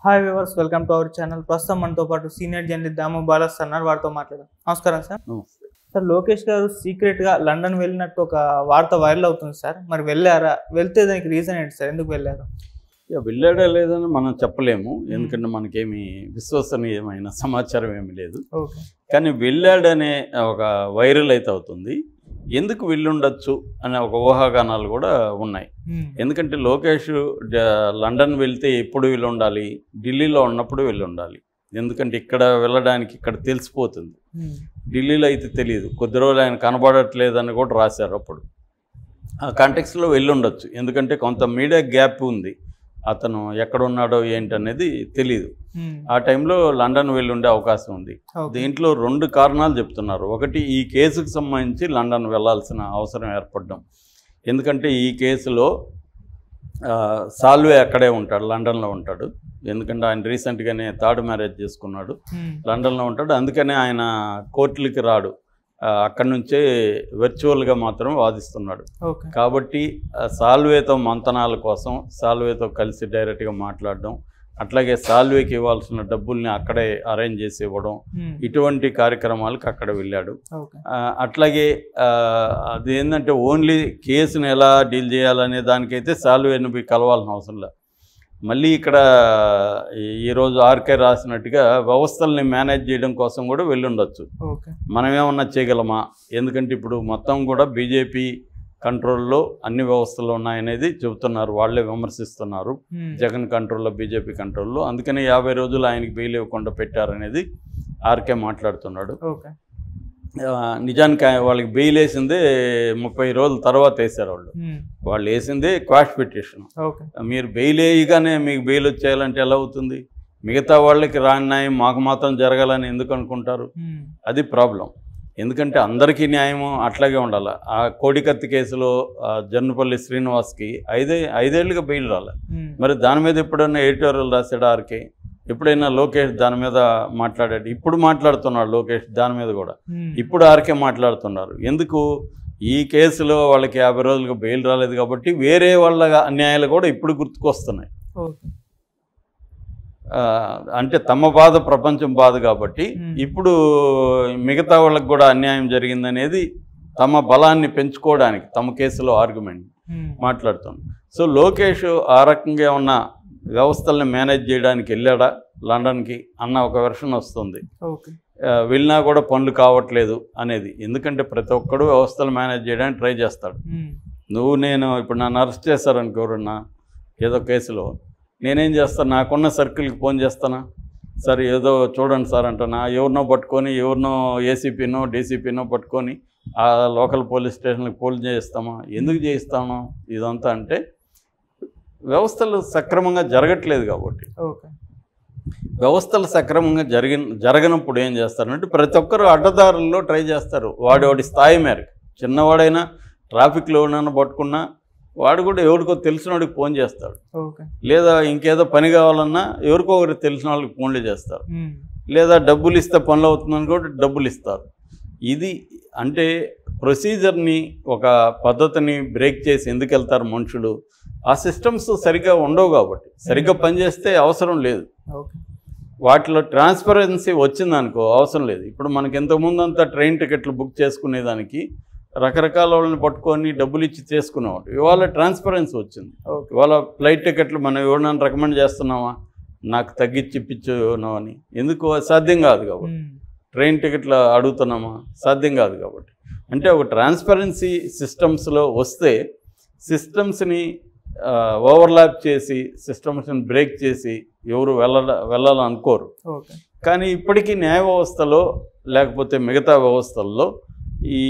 Hi viewers welcome to our channel ప్రస్తుతం మనతో పాటు సీనియర్ జర్నలిస్ట్ దాము బాలస్ అన్నారు వారితో మాట్లాడదాం నమస్కారం సార్ నమస్తే సార్ లోకేష్ గారు సీక్రెట్ గా లండన్ వెళ్ళినట్టు ఒక వార్త వైరల్ అవుతుంది సార్ మరి వెళ్ళారా వెళ్తే దానికి రీజన్ ఏంటి సార్ ఎందుకు వెళ్ళారు ఇక వెళ్ళాడా లేదని మనం చెప్పలేము ఎందుకంటే మనకేమి విశ్వసనీయమైన సమాచారం ఏమీ లేదు ఓకే కానీ వెళ్ళాడనే ఒక వైరల్ అయితే అవుతుంది ఎందుకు వెళ్ళుండొచ్చు అనే ఒక ఊహాగానాలు కూడా ఉన్నాయి ఎందుకంటే లోకేష్ డ- లండన్ వెళ్తే ఎప్పుడు వెళ్ళి ఉండాలి ఢిల్లీలో ఉన్నప్పుడు వెళ్ళి ఉండాలి ఎందుకంటే ఇక్కడ వెళ్ళడానికి ఇక్కడ తెలిసిపోతుంది ఢిల్లీలో అయితే తెలియదు కొద్ది రోజులు ఆయన కనబడట్లేదని కూడా రాశారు అప్పుడు ఆ కాంటెక్స్లో వెళ్ళి ఉండొచ్చు ఎందుకంటే కొంత మీడియా గ్యాప్ ఉంది అతను ఎక్కడ ఉన్నాడో ఏంటనేది తెలియదు ఆ టైంలో లండన్ వెళ్ళి ఉండే అవకాశం ఉంది దీంట్లో రెండు కారణాలు చెప్తున్నారు ఒకటి ఈ కేసుకు సంబంధించి లండన్ వెళ్ళాల్సిన అవసరం ఏర్పడడం ఎందుకంటే ఈ కేసులో ఆ, సాల్వే అక్కడే ఉంటాడు లండన్లో ఉంటాడు ఎందుకంటే ఆయన రీసెంట్గానే థర్డ్ మ్యారేజ్ చేసుకున్నాడు లండన్లో ఉంటాడు అందుకనే ఆయన కోర్టులకి రాడు ఆ, అక్కడి నుంచే వర్చువల్గా మాత్రం వాదిస్తున్నాడు ఓకే కాబట్టి ఆ, సాల్వేతో మంతనాల కోసం సాల్వేతో కలిసి డైరెక్ట్గా మాట్లాడడం అట్లాగే సాల్వేకి ఇవ్వాల్సిన డబ్బుల్ని అక్కడే అరేంజ్ చేసి ఇవ్వడం ఇటువంటి కార్యక్రమాలకు అక్కడ వెళ్ళాడు ఓకే ఆ, అట్లాగే ఆ, అది ఏంటంటే ఓన్లీ కేసును ఎలా డీల్ చేయాలనే దానికైతే సాల్వేని పోయి కలవాల్సిన అవసరం లేదు మళ్ళీ ఇక్కడ ఈ- ఈరోజు ఆర్కే రాసినట్టుగా వ్యవస్థల్ని మేనేజ్ చేయడం కోసం కూడా వెళ్ళుండొచ్చు ఓకే మనం ఏమన్నా చేయగలమా ఎందుకంటే ఇప్పుడు మొత్తం కూడా బీజేపీ కంట్రోల్లో అన్ని వ్యవస్థలు ఉన్నాయనేది చెబుతున్నారు వాళ్ళే విమర్శిస్తున్నారు జగన్ కంట్రోల్లో బీజేపీ కంట్రోల్లో అందుకని యాభై రోజులు ఆయనకి బెయిల్ ఇవ్వకుండా పెట్టారనేది ఆర్కే మాట్లాడుతున్నాడు ఓకే ఆ, నిజానికి ఆయన- వాళ్ళకి బెయిల్ వేసిందే ముప్పై రోజుల తర్వాత వేశారు వాళ్ళు వాళ్ళు వేసిందే క్వాష్ పిటిషన్ ఓకే మీరు బెయిల్ వేయగానే మీకు బెయిల్ వచ్చేయాలంటే ఎలా అవుతుంది మిగతా వాళ్ళకి రాని న్యాయం మాకు మాత్రం జరగాలని ఎందుకు అనుకుంటారు అది ప్రాబ్లం ఎందుకంటే అందరికీ న్యాయం అట్లాగే ఉండాలి ఆ కోడికత్తి కేసులో ఆ జన్నుపల్లి శ్రీనివాస్కి ఐదే ఐదేళ్లుగా బెయిల్ రాలే మరి దాని మీద ఎప్పుడైనా ఎడిటోరియల్ రాశాడు ఆర్కే ఎప్పుడైనా లోకేష్ దాని మీద మాట్లాడాడు ఇప్పుడు మాట్లాడుతున్నాడు లోకేష్ దాని మీద కూడా ఇప్పుడు ఆర్కే మాట్లాడుతున్నారు ఎందుకు ఈ కేసులో వాళ్ళకి యాభై రోజులుగా బెయిల్ రాలేదు కాబట్టి వేరే వాళ్ళ అన్యాయాలు కూడా ఇప్పుడు గుర్తుకొస్తున్నాయి ఓకే ఆ, అంటే తమ బాధ ప్రపంచం బాధ కాబట్టి Hmm. ఇప్పుడు మిగతా వాళ్ళకి కూడా అన్యాయం జరిగిందనేది తమ బలాన్ని పెంచుకోవడానికి తమ కేసులో ఆర్గ్యుమెంట్ మాట్లాడుతుంది సో లోకేష్ ఆ రకంగా ఉన్న వ్యవస్థల్ని మేనేజ్ చేయడానికి వెళ్ళాడా లండన్కి అన్న ఒక వెర్షన్ వస్తుంది ఓకే ఆ, వెళ్ళినా కూడా పనులు కావట్లేదు అనేది ఎందుకంటే ప్రతి ఒక్కడు వ్యవస్థలు మేనేజ్ చేయడానికి ట్రై చేస్తాడు నువ్వు నేను ఇప్పుడు నన్ను అరెస్ట్ చేస్తారనుకో ఎవరన్నా ఏదో కేసులో నేనేం చేస్తాను నాకున్న సర్కిల్కి ఫోన్ చేస్తానా సార్ ఏదో చూడండి సార్ అంటానా ఎవరినో పట్టుకొని ఎవరినో ఏసీపీనో డీసీపీనో పట్టుకొని ఆ లోకల్ పోలీస్ స్టేషన్కి పోల్ చేయిస్తామా ఎందుకు చేయిస్తాము ఇదంతా అంటే వ్యవస్థలు సక్రమంగా జరగట్లేదు కాబట్టి ఓకే వ్యవస్థలు సక్రమంగా జరిగిన జరగనప్పుడు ఏం చేస్తారంటే ప్రతి ఒక్కరు అడ్డదారుల్లో ట్రై చేస్తారు వాడి వాడి స్థాయి మేరకు చిన్నవాడైనా ట్రాఫిక్లో ఎవరైనా పట్టుకున్నా వాడు కూడా ఎవరికో తెలిసిన వాడికి ఫోన్ చేస్తాడు ఓకే లేదా ఇంకేదో పని కావాలన్నా ఎవరికో ఒకరికి తెలిసిన వాళ్ళకి ఫోన్లు చేస్తారు లేదా డబ్బులు ఇస్తే పనులు అవుతుందని కూడా డబ్బులు ఇస్తారు ఇది అంటే ప్రొసీజర్ని ఒక పద్ధతిని బ్రేక్ చేసి ఎందుకు వెళ్తారు మనుషులు ఆ సిస్టమ్స్ సరిగ్గా ఉండవు కాబట్టి సరిగ్గా పనిచేస్తే అవసరం లేదు ఓకే వాటిలో ట్రాన్స్పరెన్సీ వచ్చిందనుకో అవసరం లేదు ఇప్పుడు మనకి ఇంతకుముందు అంతా ట్రైన్ టికెట్లు బుక్ చేసుకునేదానికి రకరకాల వాళ్ళని పట్టుకొని డబ్బులు ఇచ్చి చేసుకునేవాడు ఇవాళ ట్రాన్స్పరెన్సీ వచ్చింది ఓకే ఇవాళ ఫ్లైట్ టికెట్లు మనం ఎవరినైనా రికమెండ్ చేస్తున్నామా నాకు తగ్గించి ఇప్పించున్నావు అని ఎందుకు అది సాధ్యం కాదు కాబట్టి ట్రైన్ టికెట్లు అడుగుతున్నామా సాధ్యం కాదు కాబట్టి అంటే ఒక ట్రాన్స్పరెన్సీ సిస్టమ్స్లో వస్తే సిస్టమ్స్ని ఓవర్లాప్ చేసి సిస్టమ్స్ని బ్రేక్ చేసి ఎవరు వెళ్ళ వెళ్ళాలనుకోరు ఓకే కానీ ఇప్పటికీ న్యాయ వ్యవస్థలో లేకపోతే మిగతా వ్యవస్థల్లో ఈ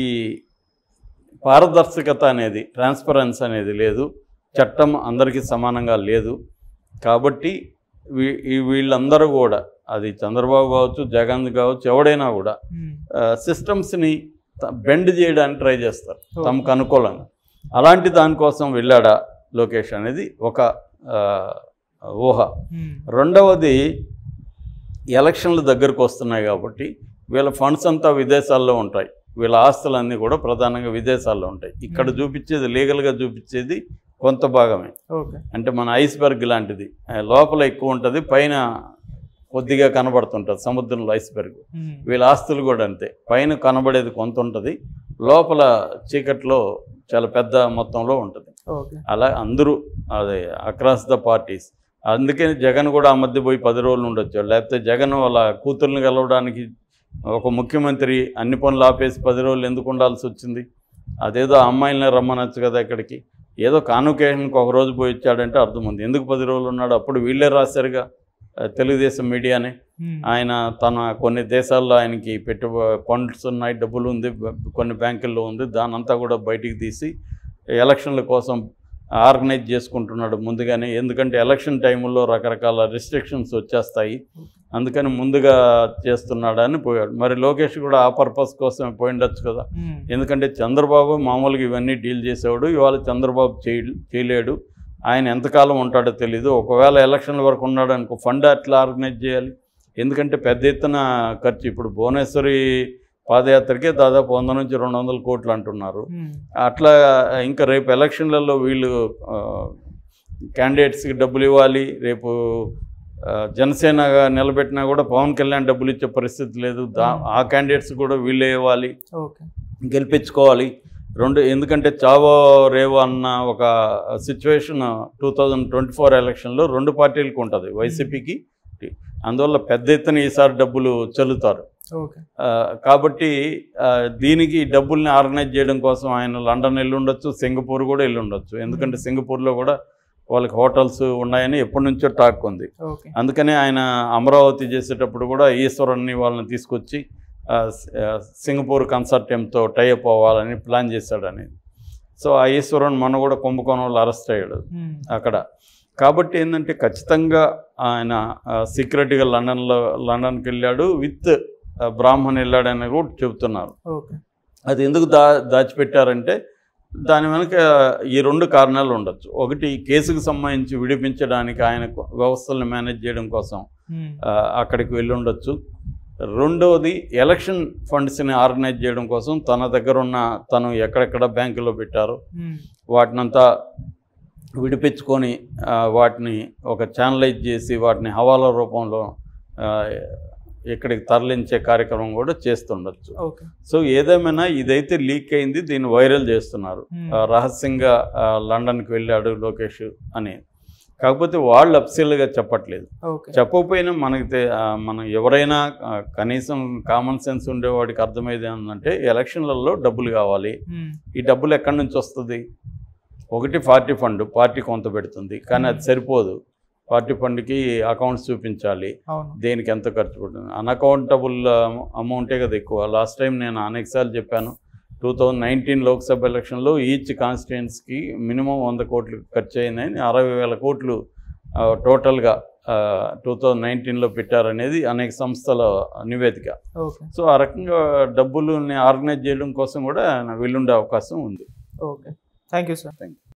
పారదర్శకత అనేది ట్రాన్స్పరెన్సీ అనేది లేదు చట్టం అందరికీ సమానంగా లేదు కాబట్టి వీ ఈ వీళ్ళందరూ కూడా అది చంద్రబాబు కావచ్చు జగన్ కావచ్చు ఎవడైనా కూడా సిస్టమ్స్ని బెండ్ చేయడానికి ట్రై చేస్తారు తమకు అనుకూలంగా అలాంటి దానికోసం వెళ్ళాడా లోకేష్ అనేది ఒక ఆ, ఊహ రెండవది ఎలక్షన్లు దగ్గరకు వస్తున్నాయి కాబట్టి వీళ్ళ ఫండ్స్ అంతా విదేశాల్లో ఉంటాయి వీళ్ళ ఆస్తులన్నీ కూడా ప్రధానంగా విదేశాల్లో ఉంటాయి ఇక్కడ చూపించేది లీగల్గా చూపించేది కొంత భాగమే ఓకే అంటే మన ఐస్బర్గ్ లాంటిది ఆ, లోపల ఎక్కువ ఉంటుంది పైన కొద్దిగా కనబడుతుంటుంది సముద్రంలో ఐస్బర్గ్ ఉమ్. వీళ్ళ ఆస్తులు కూడా అంతే పైన కనబడేది కొంత ఉంటుంది లోపల చీకట్లో చాలా పెద్ద మొత్తంలో ఉంటుంది ఓకే అలా అందరూ అదే అక్రాస్ ద పార్టీస్ అందుకే జగన్ కూడా ఆ మధ్య పోయి పది రోజులు ఉండొచ్చు లేకపోతే జగన్ వాళ్ళ కూతుర్ని కలవడానికి ఒక ముఖ్యమంత్రి అన్ని పనులు ఆపేసి పది రోజులు ఎందుకు ఉండాల్సి వచ్చింది అదేదో ఆ అమ్మాయిలనే రమ్మనొచ్చు కదా ఇక్కడికి ఏదో కాన్వకేషన్కి ఒక రోజు పోయి వచ్చాడంటే అర్థం ఉంది ఎందుకు పది రోజులు ఉన్నాడు అప్పుడు వీళ్ళే రాశారుగా ఆ, తెలుగుదేశం మీడియానే ఉమ్. ఆయన తన కొన్ని దేశాల్లో ఆయనకి పెట్టు ఫండ్స్ ఉన్నాయి డబ్బులు ఉంది బ- కొన్ని బ్యాంకుల్లో ఉంది దానంతా కూడా బయటికి తీసి ఎలక్షన్ల కోసం ఆర్గనైజ్ చేసుకుంటున్నాడు ముందుగానే ఎందుకంటే ఎలక్షన్ టైంలో రకరకాల రిస్ట్రిక్షన్స్ వచ్చేస్తాయి అందుకని ముందుగా చేస్తున్నాడని పోయాడు మరి లోకేష్ కూడా ఆ పర్పస్ కోసం పోయి ఉండొచ్చు కదా ఉమ్. ఎందుకంటే చంద్రబాబు మామూలుగా ఇవన్నీ డీల్ చేసేవాడు ఇవాళ చంద్రబాబు చేయ చేయలేడు ఆయన ఎంతకాలం ఉంటాడో తెలీదు ఒకవేళ ఎలక్షన్ల వరకు ఉన్నాడు అనుకో ఫండ్ ఎట్లా ఆర్గనైజ్ చేయాలి ఎందుకంటే పెద్ద ఎత్తున ఖర్చు ఇప్పుడు భువనేశ్వరి పాదయాత్రకే దాదాపు వంద నుంచి రెండు వందల కోట్లు అంటున్నారు ఉమ్. అట్లా ఇంకా రేపు ఎలక్షన్లలో వీళ్ళు క్యాండిడేట్స్కి డబ్బులు ఇవ్వాలి రేపు ఆ, జనసేన నిలబెట్టినా కూడా పవన్ కళ్యాణ్ డబ్బులు ఇచ్చే పరిస్థితి లేదు దా ఆ క్యాండిడేట్స్ కూడా వీళ్ళే ఇవ్వాలి ఓకే గెలిపించుకోవాలి రెండు ఎందుకంటే చావో రేవో అన్న ఒక situation two thousand twenty four ఎలక్షన్లో రెండు పార్టీలకు ఉంటుంది వైసీపీకి అందువల్ల పెద్ద ఎత్తున ఈసారి డబ్బులు చల్లుతారు ఓకే ఆ, కాబట్టి ఆ, దీనికి డబ్బుల్ని ఆర్గనైజ్ చేయడం కోసం ఆయన లండన్ వెళ్ళి ఉండొచ్చు సింగపూర్ కూడా వెళ్ళి ఉండొచ్చు ఎందుకంటే సింగపూర్లో కూడా వాళ్ళకి హోటల్స్ ఉన్నాయని ఎప్పటి నుంచో టాక్ ఉంది ఓకే అందుకనే ఆయన అమరావతి చేసేటప్పుడు కూడా ఈశ్వరుణ్ణి వాళ్ళని తీసుకొచ్చి ఆ, సి- ఆ, సింగపూర్ కన్సార్టియంతో టైఅప్ అవ్వాలని ప్లాన్ చేశాడని సో ఆ ఈశ్వరుని మొన్న కూడా కుంభకోణంలో అరెస్ట్ అయ్యాడు ఉమ్. అక్కడ కాబట్టి ఏంటంటే ఖచ్చితంగా ఆయన సీక్రెట్గా లండన్లో లండన్కి వెళ్ళాడు విత్ బ్రాహ్మణ్ వెళ్ళాడని కూడా చెబుతున్నారు ఓకే అది ఎందుకు దా దాచిపెట్టారంటే దాని వెనుక ఈ రెండు కారణాలు ఉండొచ్చు ఒకటి ఈ కేసుకు సంబంధించి విడిపించడానికి ఆయన వ్యవస్థలను మేనేజ్ చేయడం కోసం ఉమ్. ఆ, అక్కడికి వెళ్ళి ఉండొచ్చు రెండవది ఎలక్షన్ ఫండ్స్ని ఆర్గనైజ్ చేయడం కోసం తన దగ్గర ఉన్న తను ఎక్కడెక్కడ బ్యాంకులో పెట్టారో ఉమ్. వాటినంతా విడిపించుకొని ఆ, వాటిని ఒక ఛానలైజ్ చేసి వాటిని హవాలా రూపంలో ఆ, ఇక్కడికి తరలించే కార్యక్రమం కూడా చేస్తుండొచ్చు ఓకే సో ఏదేమైనా ఇదైతే లీక్ అయింది దీన్ని వైరల్ చేస్తున్నారు ఉమ్. ఆ, రహస్యంగా ఆ, లండన్కి వెళ్ళాడు లోకేష్ అని కాకపోతే వాళ్ళు అఫ్సియల్గా చెప్పట్లేదు ఓకే చెప్పకపోయినా మనకి తె- ఆ, మనం ఎవరైనా ఆ, కనీసం కామన్ సెన్స్ ఉండేవాడికి అర్థమయ్యేది ఏంటంటే ఎలక్షన్లలో డబ్బులు కావాలి ఉమ్. ఈ డబ్బులు ఎక్కడి నుంచి వస్తుంది ఒకటి పార్టీ ఫండ్ పార్టీ కొంత పెడుతుంది కానీ అది సరిపోదు పార్టీ ఫండ్కి అకౌంట్స్ చూపించాలి అవును దేనికి ఎంత ఖర్చు పడుతుంది అన్అకౌంటబుల్ అమౌంటే కదా ఎక్కువ లాస్ట్ టైం నేను అనేకసార్లు చెప్పాను టూ థౌజండ్ నైన్టీన్ లోక్సభ ఎలక్షన్లో ఈచ్ కాన్స్టిట్యున్సీకి మినిమం వంద కోట్లు ఖర్చు అయినాయని అరవై వేల కోట్లు ఆ, టోటల్గా టూ థౌజండ్ నైన్టీన్లో పెట్టారనేది అనేక సంస్థల నివేదిక ఓకే సో ఆ రకంగా డబ్బులని ఆర్గనైజ్ చేయడం కోసం కూడా ఆయన వీలుండే అవకాశం ఉంది okay thank you sir thank you